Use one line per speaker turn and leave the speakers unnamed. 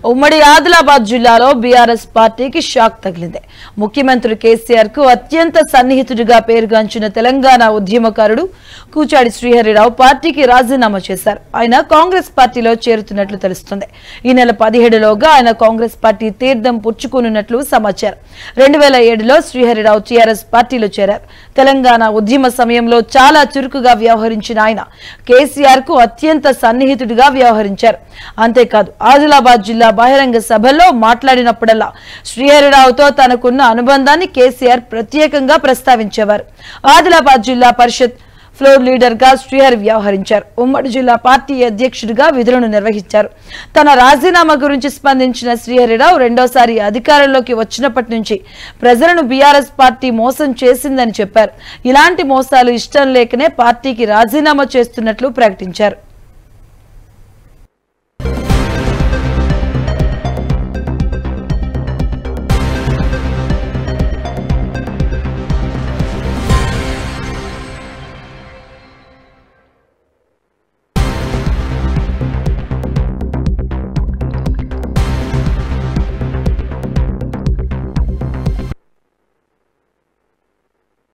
ఉమ్మడి ఆదిలాబాద్ జిల్లాలో బీఆర్ఎస్ పార్టీకి షాక్ తగిలింది ముఖ్యమంత్రి కేసీఆర్ కు అత్యంత సన్నిహితుడిగా పేరుగాంచిన తెలంగాణ ఉద్యమకారుడు కూచాడి శ్రీహరిరావు పార్టీకి రాజీనామా చేశారు ఆయన కాంగ్రెస్ పార్టీలో చేరుతున్నట్లు తెలుస్తుంది ఈ నెల పదిహేడులోగా ఆయన కాంగ్రెస్ పార్టీ తీర్థం పుచ్చుకోనున్నట్లు సమాచారం రెండు వేల ఏడులో శ్రీహరిరావు టీఆర్ఎస్ పార్టీలో చేరారు తెలంగాణ ఉద్యమ సమయంలో చాలా చురుకుగా వ్యవహరించిన ఆయన కేసీఆర్ కు అత్యంత సన్నిహితుడిగా వ్యవహరించారు అంతేకాదు ఆదిలాబాద్ జిల్లా బహిరంగ సభల్లో మాట్లాడినప్పుడల్లా శ్రీహరిరావుతో తనకున్న అనుబంధాన్ని కేసీఆర్ ప్రత్యేకంగా ప్రస్తావించేవారు ఆదిలాబాద్ జిల్లా పరిషత్ ఫ్లోర్ లీడర్ గా శ్రీహరి వ్యవహరించారు ఉమ్మడి జిల్లా పార్టీ అధ్యక్షుడిగా విధులను నిర్వహించారు తన రాజీనామా గురించి స్పందించిన శ్రీహరిరావు రెండోసారి అధికారంలోకి వచ్చినప్పటి నుంచి ప్రజలను బీఆర్ఎస్ పార్టీ మోసం చేసిందని చెప్పారు ఇలాంటి మోసాలు ఇష్టం లేకనే పార్టీకి రాజీనామా చేస్తున్నట్లు ప్రకటించారు